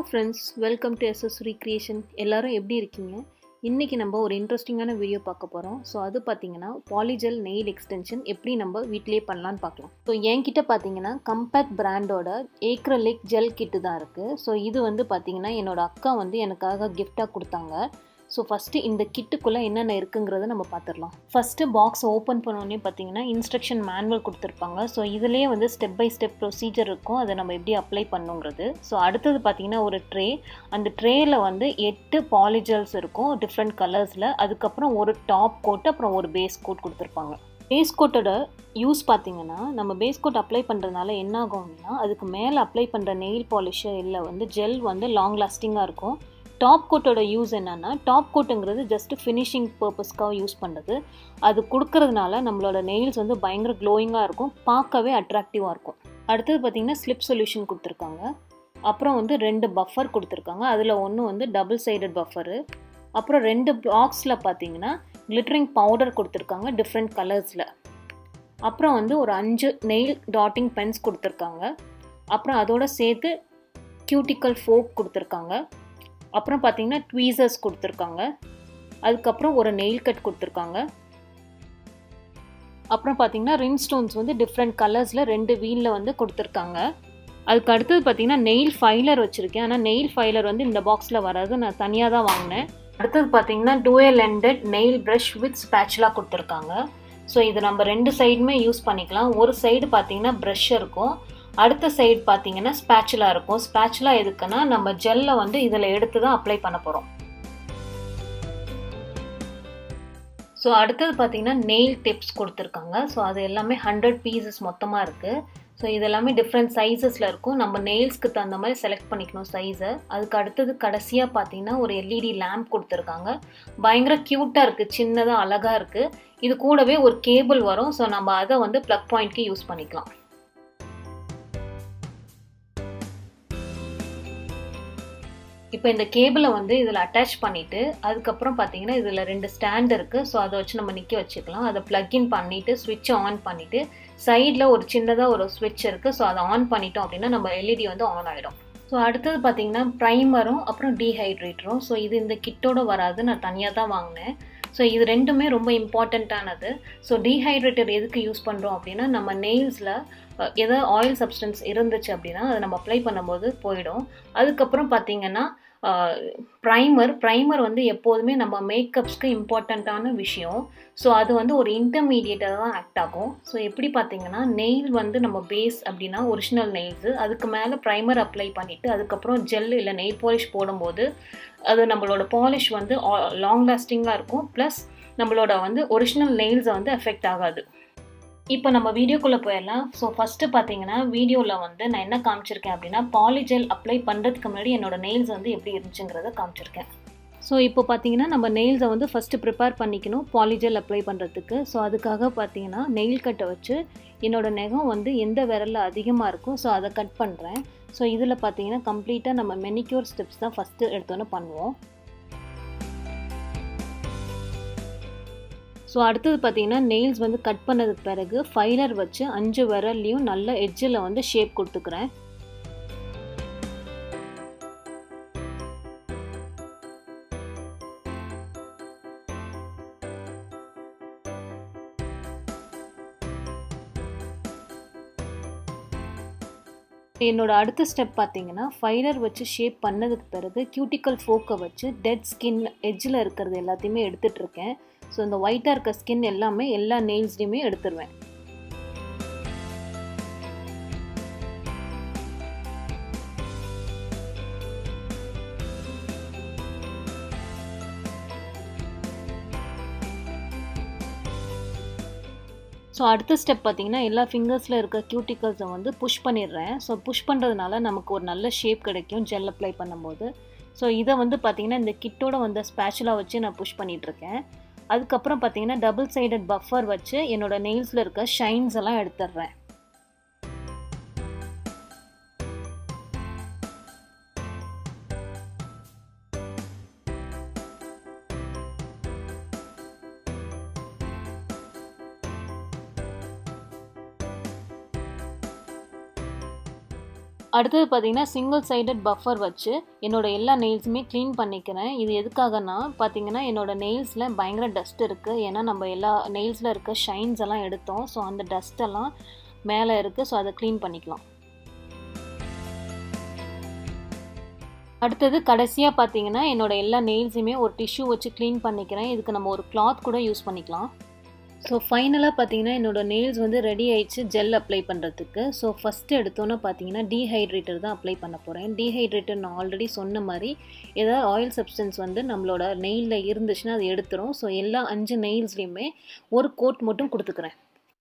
friends welcome to SS recreation எல்லாரும் எப்படி இருக்கீங்க இன்றைக்கி நம்ம ஒரு இன்ட்ரெஸ்டிங்கான வீடியோ பார்க்க போகிறோம் ஸோ அது பார்த்தீங்கன்னா பாலிஜெல் நெயில் எக்ஸ்டென்ஷன் எப்படி நம்ம வீட்டிலேயே பண்ணலான்னு பார்க்கலாம் ஸோ என்கிட்ட பார்த்தீங்கன்னா கம்பேக்ட் பிராண்டோட ஏக்ரலிக் ஜெல் கிட்டு தான் இருக்குது ஸோ இது வந்து பார்த்தீங்கன்னா என்னோட அக்கா வந்து எனக்காக கிஃப்டாக கொடுத்தாங்க ஸோ ஃபஸ்ட்டு இந்த கிட்டுக்குள்ளே என்னென்ன இருக்குங்கிறத நம்ம பார்த்துடலாம் ஃபஸ்ட்டு பாக்ஸ் ஓப்பன் பண்ணோடனே பார்த்தீங்கன்னா இன்ஸ்ட்ரக்ஷன் மேனுவல் கொடுத்துருப்பாங்க ஸோ இதிலே வந்து ஸ்டெப் பை ஸ்டெப் ப்ரொசீஜர் இருக்கும் அதை நம்ம எப்படி அப்ளை பண்ணுங்கிறது ஸோ அடுத்தது பார்த்தீங்கன்னா ஒரு ட்ரே அந்த ட்ரேயில் வந்து எட்டு பாலிஜல்ஸ் இருக்கும் டிஃப்ரெண்ட் கலர்ஸில் அதுக்கப்புறம் ஒரு டாப் கோட் அப்புறம் ஒரு பேஸ் கோட் கொடுத்துருப்பாங்க பேஸ் கோட்டோட யூஸ் பார்த்தீங்கன்னா நம்ம பேஸ் கோட் அப்ளை பண்ணுறதுனால என்ன ஆகும் அப்படின்னா அதுக்கு மேலே அப்ளை பண்ணுற நெயில் பாலிஷு இல்லை வந்து ஜெல் வந்து லாங் லாஸ்டிங்காக இருக்கும் டாப் கோட்டோட யூஸ் என்னென்னா டாப் கோட்டுங்கிறது ஜஸ்ட் ஃபினிஷிங் பர்பஸ்க்காக யூஸ் பண்ணுறது அது கொடுக்கறதுனால நம்மளோட நெயில்ஸ் வந்து பயங்கர க்ளோயிங்காக இருக்கும் பார்க்கவே அட்ராக்டிவாக இருக்கும் அடுத்தது பார்த்திங்கன்னா ஸ்லிப் சொல்யூஷன் கொடுத்துருக்காங்க அப்புறம் வந்து ரெண்டு பஃபர் கொடுத்துருக்காங்க அதில் ஒன்று வந்து டபுள் சைடட் பஃபரு அப்புறம் ரெண்டு பாக்ஸில் பார்த்தீங்கன்னா கிளிட்டரிங் பவுடர் கொடுத்துருக்காங்க டிஃப்ரெண்ட் கலர்ஸில் அப்புறம் வந்து ஒரு அஞ்சு நெயில் டாட்டிங் பென்ஸ் கொடுத்துருக்காங்க அப்புறம் அதோட சேர்த்து கியூட்டிக்கல் ஃபோக் கொடுத்துருக்காங்க அப்புறம் பார்த்தீங்கன்னா ட்வீசர்ஸ் கொடுத்துருக்காங்க அதுக்கப்புறம் ஒரு நெயில் கட் கொடுத்துருக்காங்க அப்புறம் பார்த்தீங்கன்னா ரின் ஸ்டோன்ஸ் வந்து டிஃப்ரெண்ட் கலர்ஸில் ரெண்டு வீலில் வந்து கொடுத்துருக்காங்க அதுக்கு அடுத்தது பார்த்தீங்கன்னா நெயில் ஃபைலர் வச்சுருக்கேன் ஆனால் நெயில் ஃபைலர் வந்து இந்த பாக்ஸில் வராது நான் தனியாக தான் வாங்கினேன் அடுத்தது பார்த்தீங்கன்னா dual ended nail brush with ஸ்பேச்சுலாக கொடுத்துருக்காங்க ஸோ இது நம்ம ரெண்டு சைடுமே யூஸ் பண்ணிக்கலாம் ஒரு சைடு பார்த்தீங்கன்னா ப்ரஷ் இருக்கும் அடுத்த சைடு பார்த்தீங்கன்னா ஸ்பேச்சுலா இருக்கும் ஸ்பேச்சுலா எதுக்குன்னா நம்ம ஜெல்லை வந்து இதில் எடுத்து தான் அப்ளை பண்ண போகிறோம் ஸோ அடுத்தது பார்த்தீங்கன்னா நெயில் டிப்ஸ் கொடுத்துருக்காங்க ஸோ அது எல்லாமே ஹண்ட்ரட் பீசஸ் மொத்தமாக இருக்குது ஸோ இது எல்லாமே டிஃப்ரெண்ட் சைஸஸில் இருக்கும் நம்ம நெயில்ஸ்க்கு தகுந்த மாதிரி செலக்ட் பண்ணிக்கணும் சைஸை அதுக்கு அடுத்தது கடைசியாக பார்த்தீங்கன்னா ஒரு எல்இடி லேம்ப் கொடுத்துருக்காங்க பயங்கர க்யூட்டாக இருக்குது சின்னதாக அழகாக இருக்குது இது கூடவே ஒரு கேபிள் வரும் ஸோ நம்ம அதை வந்து ப்ளக் பாயிண்ட்க்கு யூஸ் பண்ணிக்கலாம் இப்போ இந்த கேபிளை வந்து இதில் அட்டாச் பண்ணிவிட்டு அதுக்கப்புறம் பார்த்தீங்கன்னா இதில் ரெண்டு ஸ்டாண்ட் இருக்குது ஸோ அதை வச்சு நம்ம நிற்க வச்சுக்கலாம் அதை ப்ளக்இன் பண்ணிவிட்டு ஸ்விட்சை ஆன் பண்ணிவிட்டு சைடில் ஒரு சின்னதாக ஒரு ஸ்விட்ச் இருக்குது ஸோ அதை ஆன் பண்ணிட்டோம் அப்படின்னா நம்ம எல்இடி வந்து ஆன் ஆகிடும் ஸோ அடுத்தது பார்த்தீங்கன்னா ப்ரைமரும் அப்புறம் டீஹைட்ரேட்டரும் ஸோ இது இந்த கிட்டோட வராது நான் தனியாக தான் வாங்கினேன் ஸோ இது ரெண்டுமே ரொம்ப இம்பார்ட்டண்ட்டானது ஸோ டீஹைட்ரேட்டர் எதுக்கு யூஸ் பண்ணுறோம் அப்படின்னா நம்ம நெயில்ஸில் ஏதாவது ஆயில் சப்ஸ்டன்ஸ் இருந்துச்சு அப்படின்னா அதை நம்ம அப்ளை பண்ணும்போது போயிடும் அதுக்கப்புறம் பார்த்தீங்கன்னா ப்ரைமர் ப்ரைமர் வந்து எப்போதுமே நம்ம மேக்கப்ஸ்க்கு இம்பார்ட்டண்ட்டான விஷயம் ஸோ அது வந்து ஒரு இன்டர்மீடியேட்டாக தான் ஆக்ட் ஆகும் ஸோ எப்படி பார்த்தீங்கன்னா நெயில் வந்து நம்ம பேஸ் அப்படின்னா ஒரிஜினல் நெயில்ஸு அதுக்கு மேலே ப்ரைமர் அப்ளை பண்ணிவிட்டு அதுக்கப்புறம் ஜெல் இல்லை நெயில் பாலிஷ் போடும்போது அது நம்மளோட பாலிஷ் வந்து லாங் லாஸ்டிங்காக இருக்கும் ப்ளஸ் நம்மளோட வந்து ஒரிஜினல் நெயில்ஸை வந்து எஃபெக்ட் ஆகாது இப்போ நம்ம வீடியோக்குள்ளே போயிடலாம் ஸோ ஃபஸ்ட்டு பார்த்தீங்கன்னா வீடியோவில் வந்து நான் என்ன காமிச்சிருக்கேன் அப்படின்னா பாலிஜெல் அப்ளை பண்ணுறதுக்கு முன்னாடி என்னோடய நெயில்ஸ் வந்து எப்படி இருந்துச்சுங்கிறத காமிச்சிருக்கேன் ஸோ இப்போ பார்த்தீங்கன்னா நம்ம நெயில்ஸை வந்து ஃபஸ்ட்டு ப்ரிப்பேர் பண்ணிக்கணும் பாலிஜெல் அப்ளை பண்ணுறதுக்கு ஸோ அதுக்காக பார்த்தீங்கன்னா நெயில் கட்டை வச்சு என்னோடய நெகம் வந்து எந்த விரலில் அதிகமாக இருக்கும் ஸோ அதை கட் பண்ணுறேன் ஸோ இதில் பார்த்தீங்கன்னா கம்ப்ளீட்டாக நம்ம மெனிக்யூர் ஸ்டெப்ஸ் தான் ஃபஸ்ட்டு எடுத்தோன்னே பண்ணுவோம் ஸோ அடுத்தது பார்த்தீங்கன்னா நெயில்ஸ் வந்து கட் பண்ணதுக்கு பிறகு ஃபைலர் வச்சு அஞ்சு விரல்லையும் நல்ல எட்ஜில் வந்து ஷேப் கொடுத்துக்கிறேன் என்னோட அடுத்த ஸ்டெப் பார்த்தீங்கன்னா ஃபைலர் வச்சு ஷேப் பண்ணதுக்கு பிறகு கியூட்டிக்கல் ஃபோக்கை வச்சு டெட் ஸ்கின் எட்ஜில் இருக்கிறது எல்லாத்தையுமே எடுத்துகிட்டு இருக்கேன் ஸோ இந்த ஒயிட்டாக இருக்க ஸ்கின் எல்லாமே எல்லா நெயில்ஸ்லையுமே எடுத்துருவேன் ஸோ அடுத்த ஸ்டெப் பார்த்தீங்கன்னா எல்லா ஃபிங்கர்ஸில் இருக்க கியூட்டிக்கல்ஸை வந்து புஷ் பண்ணிடுறேன் ஸோ புஷ் பண்ணுறதுனால நமக்கு ஒரு நல்ல ஷேப் கிடைக்கும் ஜெல் அப்ளை பண்ணும்போது ஸோ இதை வந்து பார்த்திங்கன்னா இந்த கிட்டோட வந்த ஸ்பேச்சுலாக வச்சு நான் புஷ் பண்ணிகிட்ருக்கேன் அதுக்கப்புறம் பார்த்தீங்கன்னா டபுள் சைடட் பஃபர் வச்சு என்னோடய நெயில்ஸில் இருக்க ஷைன்ஸ் எல்லாம் எடுத்துடுறேன் அடுத்தது பார்த்தீங்கன்னா சிங்கிள் சைடட் பஃபர் வச்சு என்னோட எல்லா நெயில்ஸுமே க்ளீன் பண்ணிக்கிறேன் இது எதுக்காகனா பார்த்தீங்கன்னா என்னோட நெயில்ஸில் பயங்கர டஸ்ட் இருக்குது ஏன்னா நம்ம எல்லா நெயில்ஸில் இருக்க ஷைன்ஸ் எல்லாம் எடுத்தோம் ஸோ அந்த டஸ்ட் எல்லாம் மேலே இருக்குது ஸோ அதை க்ளீன் பண்ணிக்கலாம் அடுத்தது கடைசியாக பார்த்தீங்கன்னா என்னோட எல்லா நெயில்ஸுமே ஒரு டிஷ்யூ வச்சு க்ளீன் பண்ணிக்கிறேன் இதுக்கு நம்ம ஒரு கிளாத் கூட யூஸ் பண்ணிக்கலாம் ஸோ ஃபைனலாக பார்த்தீங்கன்னா என்னோட நெயில்ஸ் வந்து ரெடி ஆயிடுச்சு ஜெல் அப்ளை பண்ணுறதுக்கு ஸோ ஃபஸ்ட்டு எடுத்தோன்னே பார்த்தீங்கன்னா டீஹைட்ரேட்டர் தான் அப்ளை பண்ண போகிறேன் டீஹைட்ரேட்டர் நான் ஆல்ரெடி சொன்ன மாதிரி ஏதாவது ஆயில் சப்ஸ்டன்ஸ் வந்து நம்மளோட நெயிலில் இருந்துச்சுன்னா அது எடுத்துரும் ஸோ எல்லா அஞ்சு நெயில்ஸ்லேயுமே ஒரு கோட் மட்டும் கொடுத்துக்கிறேன்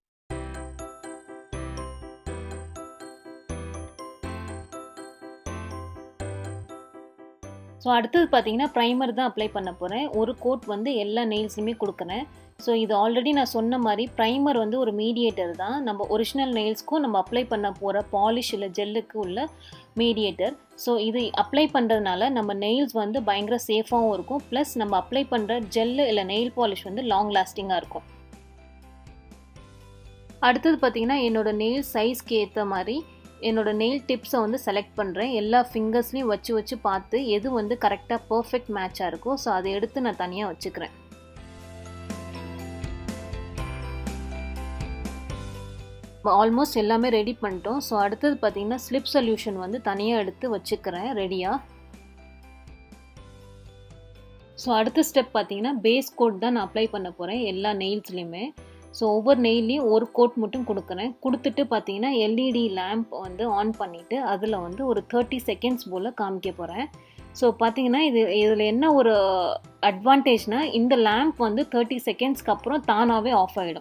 ஸோ அடுத்தது பார்த்தீங்கன்னா ப்ரைமர் தான் அப்ளை பண்ண போகிறேன் ஒரு கோட் வந்து எல்லா நெயில்ஸுமே கொடுக்குறேன் ஸோ இது ஆல்ரெடி நான் சொன்ன மாதிரி ப்ரைமர் வந்து ஒரு மீடியேட்டர் தான் நம்ம ஒரிஜினல் நெயில்ஸ்க்கும் நம்ம அப்ளை பண்ண போகிற பாலிஷ் இல்லை ஜெல்லுக்கு உள்ள மீடியேட்டர் ஸோ இது அப்ளை பண்ணுறதுனால நம்ம நெயில்ஸ் வந்து பயங்கர சேஃபாகவும் இருக்கும் ப்ளஸ் நம்ம அப்ளை பண்ணுற ஜெல்லு இல்லை நெயில் பாலிஷ் வந்து லாங் லாஸ்டிங்காக இருக்கும் அடுத்தது பார்த்திங்கன்னா என்னோடய நெயில் சைஸ்க்கு ஏற்ற மாதிரி என்னோட நெயில் டிப்ஸை வந்து செலக்ட் பண்ணுறேன் எல்லா ஃபிங்கர்ஸ்லையும் வச்சு வச்சு பார்த்து எது வந்து கரெக்டாக பர்ஃபெக்ட் மேட்சாக இருக்கோ ஸோ அதை எடுத்து நான் தனியாக வச்சுக்கிறேன் ஆல்மோஸ்ட் எல்லாமே ரெடி பண்ணிட்டோம் ஸோ அடுத்தது பார்த்திங்கன்னா ஸ்லிப் சொல்யூஷன் வந்து தனியாக எடுத்து வச்சுக்கிறேன் ரெடியாக ஸோ அடுத்த ஸ்டெப் பார்த்தீங்கன்னா பேஸ் கோட் தான் நான் அப்ளை பண்ண போகிறேன் எல்லா நெயில்ஸ்லேயுமே ஸோ ஒவ்வொரு நெயிலையும் ஒரு கோட் மட்டும் கொடுக்குறேன் கொடுத்துட்டு பார்த்தீங்கன்னா எல்இடி லேம்ப் வந்து ஆன் பண்ணிவிட்டு அதில் வந்து ஒரு தேர்ட்டி செகண்ட்ஸ் போல் காமிக்க போகிறேன் ஸோ பார்த்தீங்கன்னா இது இதில் என்ன ஒரு அட்வான்டேஜ்னால் இந்த லேம்ப் வந்து தேர்ட்டி செகண்ட்ஸ்க்கு அப்புறம் தானாகவே ஆஃப் ஆகிடும்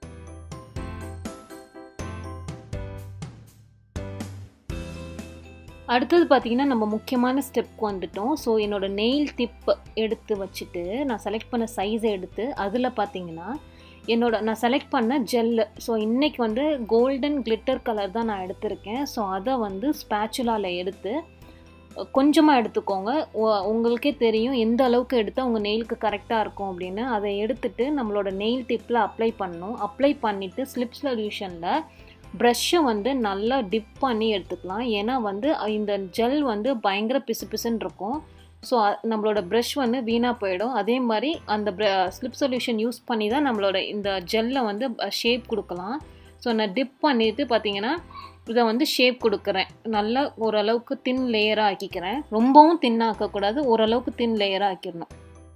அடுத்தது பார்த்திங்கன்னா நம்ம முக்கியமான ஸ்டெப்க்கு வந்துட்டோம் ஸோ என்னோடய நெயில் டிப் எடுத்து வச்சுட்டு நான் செலக்ட் பண்ண சைஸை எடுத்து அதில் பார்த்தீங்கன்னா என்னோட நான் செலக்ட் பண்ண ஜெல்லு ஸோ இன்றைக்கி வந்து கோல்டன் கிளிட்டர் கலர் தான் நான் எடுத்திருக்கேன் ஸோ அதை வந்து ஸ்பேச்சுலாவில் எடுத்து கொஞ்சமாக எடுத்துக்கோங்க உங்களுக்கே தெரியும் எந்த அளவுக்கு எடுத்தால் உங்கள் நெயிலுக்கு கரெக்டாக இருக்கும் அப்படின்னு அதை எடுத்துட்டு நம்மளோட நெயில் டிப்பில் அப்ளை பண்ணணும் அப்ளை பண்ணிவிட்டு ஸ்லிப் சொல்யூஷனில் ப்ரஷ்ஷை வந்து நல்லா டிப் பண்ணி எடுத்துக்கலாம் ஏன்னா வந்து இந்த ஜெல் வந்து பயங்கர பிசு பிசுன்னு இருக்கும் ஸோ நம்மளோட ப்ரஷ் வந்து வீணாக போயிடும் அதே மாதிரி அந்த ஸ்லிப் சொல்யூஷன் யூஸ் பண்ணி தான் நம்மளோட இந்த ஜெல்லை வந்து ஷேப் கொடுக்கலாம் ஸோ நான் டிப் பண்ணிவிட்டு பார்த்தீங்கன்னா இதை வந்து ஷேப் கொடுக்குறேன் நல்லா ஓரளவுக்கு தின் லேயராக ஆக்கிக்கிறேன் ரொம்பவும் தின்னாக்கக்கூடாது ஓரளவுக்கு தின் லேயராக ஆக்கிடணும்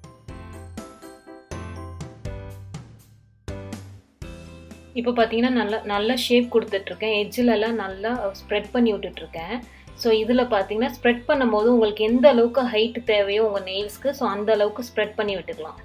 இப்போ பார்த்தீங்கன்னா நல்லா நல்ல ஷேப் கொடுத்துட்ருக்கேன் எஜ்ஜிலலாம் நல்லா ஸ்ப்ரெட் பண்ணி விட்டுட்ருக்கேன் ஸோ இதில் பார்த்தீங்கன்னா ஸ்ப்ரெட் பண்ணும்போது உங்களுக்கு எந்த அளவுக்கு ஹைட் தேவையோ உங்கள் நெயில்ஸ்க்கு ஸோ அந்த அளவுக்கு ஸ்ப்ரெட் பண்ணி விட்டுக்கலாம்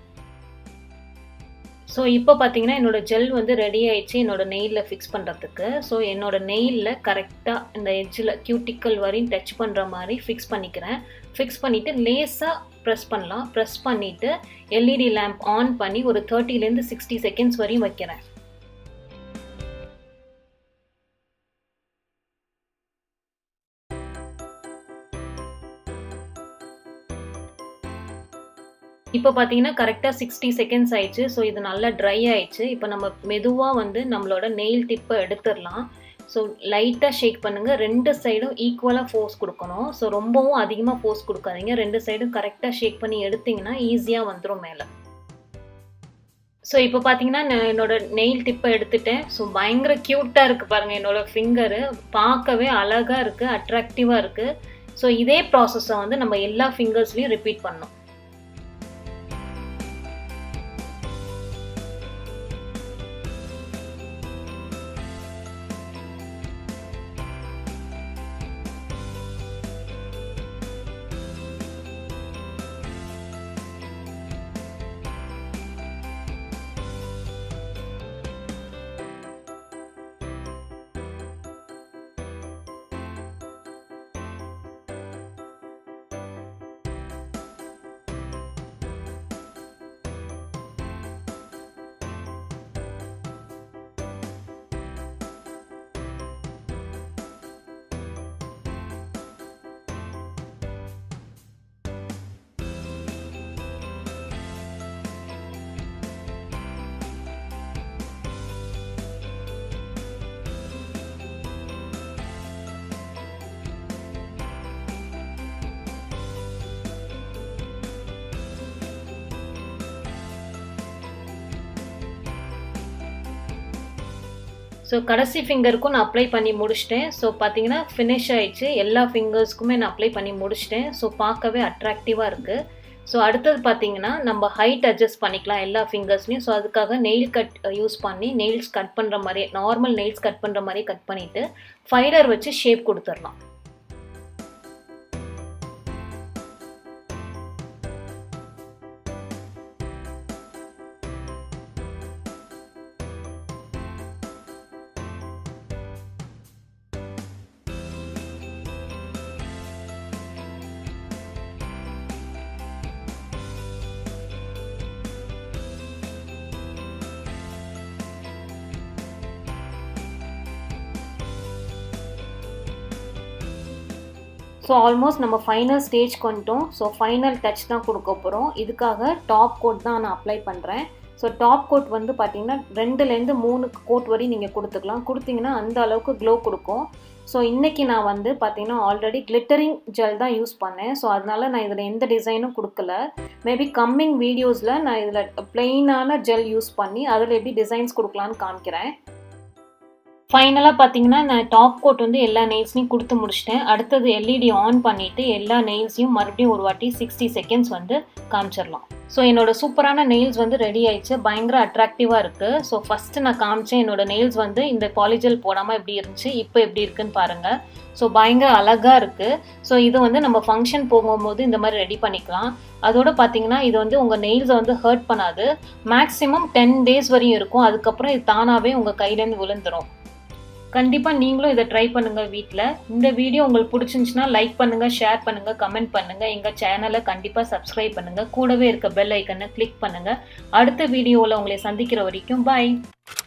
ஸோ இப்போ பார்த்தீங்கன்னா என்னோட ஜெல் வந்து ரெடி ஆயிடுச்சு என்னோட நெயிலில் ஃபிக்ஸ் பண்ணுறதுக்கு ஸோ என்னோட நெயிலில் கரெக்டாக இந்த எட்ஜில் கியூட்டிக்கல் வரையும் டச் பண்ணுற மாதிரி ஃபிக்ஸ் பண்ணிக்கிறேன் ஃபிக்ஸ் பண்ணிவிட்டு லேஸாக ப்ரெஸ் பண்ணலாம் ப்ரெஸ் பண்ணிவிட்டு எல்இடி லேம்ப் ஆன் பண்ணி ஒரு தேர்ட்டிலேருந்து சிக்ஸ்டி செகண்ட்ஸ் வரையும் வைக்கிறேன் இப்போ பார்த்தீங்கன்னா கரெக்டாக சிக்ஸ்டி செகண்ட்ஸ் ஆயிடுச்சு ஸோ இது நல்லா ட்ரை ஆயிடுச்சு இப்போ நம்ம மெதுவாக வந்து நம்மளோட நெயில் டிப்பை எடுத்துடலாம் ஸோ லைட்டாக ஷேக் பண்ணுங்கள் ரெண்டு சைடும் ஈக்குவலாக ஃபோர்ஸ் கொடுக்கணும் ஸோ ரொம்பவும் அதிகமாக ஃபோர்ஸ் கொடுக்காதீங்க ரெண்டு சைடும் கரெக்டாக ஷேக் பண்ணி எடுத்திங்கன்னா ஈஸியாக வந்துடும் மேலே ஸோ இப்போ பார்த்தீங்கன்னா நான் என்னோட நெயில் டிப்பை எடுத்துட்டேன் ஸோ பயங்கர க்யூட்டாக இருக்குது பாருங்கள் என்னோட ஃபிங்கரு பார்க்கவே அழகாக இருக்குது அட்ராக்டிவாக இருக்குது ஸோ இதே ப்ராசஸை வந்து நம்ம எல்லா ஃபிங்கர்ஸ்லையும் ரிப்பீட் பண்ணணும் ஸோ கடைசி ஃபிங்கருக்கும் நான் அப்ளை பண்ணி முடிச்சிட்டேன் ஸோ பார்த்தீங்கன்னா ஃபினிஷ் ஆயிடுச்சு எல்லா ஃபிங்கர்ஸ்க்குமே நான் அப்ளை பண்ணி முடிச்சிட்டேன் ஸோ பார்க்கவே அட்ராக்டிவாக இருக்குது ஸோ அடுத்தது பார்த்தீங்கன்னா நம்ம ஹைட் அட்ஜஸ்ட் பண்ணிக்கலாம் எல்லா ஃபிங்கர்ஸ்லையும் ஸோ அதுக்காக நெயில் கட் யூஸ் பண்ணி நெயில்ஸ் கட் பண்ணுற மாதிரி நார்மல் நெயில்ஸ் கட் பண்ணுற மாதிரி கட் பண்ணிவிட்டு ஃபைலர் வச்சு ஷேப் கொடுத்துடலாம் ஸோ ஆல்மோஸ்ட் நம்ம ஃபைனல் ஸ்டேஜ் கொண்டுட்டோம் ஸோ ஃபைனல் டச் தான் கொடுக்க போகிறோம் இதுக்காக டாப் கோட் தான் நான் அப்ளை பண்ணுறேன் ஸோ டாப் கோட் வந்து பார்த்தீங்கன்னா ரெண்டுலேருந்து மூணு கோட் வரையும் நீங்கள் கொடுத்துக்கலாம் கொடுத்தீங்கன்னா அந்த அளவுக்கு க்ளோ கொடுக்கும் ஸோ இன்றைக்கி நான் வந்து பார்த்தீங்கன்னா ஆல்ரெடி கிளிட்டரிங் ஜெல் தான் யூஸ் பண்ணேன் ஸோ அதனால் நான் இதில் எந்த டிசைனும் கொடுக்கல மேபி கம்மிங் வீடியோஸில் நான் இதில் பிளெயினான ஜெல் யூஸ் பண்ணி அதில் எப்படி டிசைன்ஸ் கொடுக்கலான்னு காமிக்கிறேன் ஃபைனலாக பார்த்தீங்கன்னா நான் டாப் கோட் வந்து எல்லா நெயில்ஸ்லையும் கொடுத்து முடிச்சிட்டேன் அடுத்தது எல்இடி ஆன் பண்ணிவிட்டு எல்லா நெயில்ஸையும் மறுபடியும் ஒரு வாட்டி சிக்ஸ்டி செகண்ட்ஸ் வந்து காமிச்சிடலாம் ஸோ என்னோட சூப்பரான நெயில்ஸ் வந்து ரெடி ஆயிடுச்சு பயங்கர அட்ராக்டிவாக இருக்குது ஸோ ஃபஸ்ட்டு நான் காமிச்சேன் என்னோட நெயில்ஸ் வந்து இந்த பாலிஜல் போடாமல் எப்படி இருந்துச்சு இப்போ எப்படி இருக்குன்னு பாருங்கள் ஸோ பயங்கர அழகாக இருக்குது ஸோ இது வந்து நம்ம ஃபங்க்ஷன் போகும்போது இந்த மாதிரி ரெடி பண்ணிக்கலாம் அதோட பார்த்தீங்கன்னா இது வந்து உங்கள் நெயில்ஸை வந்து ஹர்ட் பண்ணாது மேக்ஸிமம் டென் டேஸ் வரையும் இருக்கும் அதுக்கப்புறம் இது தானாகவே உங்கள் கையிலேருந்து விழுந்துடும் கண்டிப்பாக நீங்களும் இதை ட்ரை பண்ணுங்கள் வீட்டில் இந்த வீடியோ உங்களுக்கு பிடிச்சிருந்துச்சுன்னா லைக் பண்ணுங்கள் ஷேர் பண்ணுங்கள் கமெண்ட் பண்ணுங்கள் எங்கள் சேனலை கண்டிப்பாக சப்ஸ்கிரைப் பண்ணுங்கள் கூடவே இருக்க பெல் ஐக்கனை கிளிக் பண்ணுங்கள் அடுத்த வீடியோவில் உங்களை சந்திக்கிற வரைக்கும் பாய்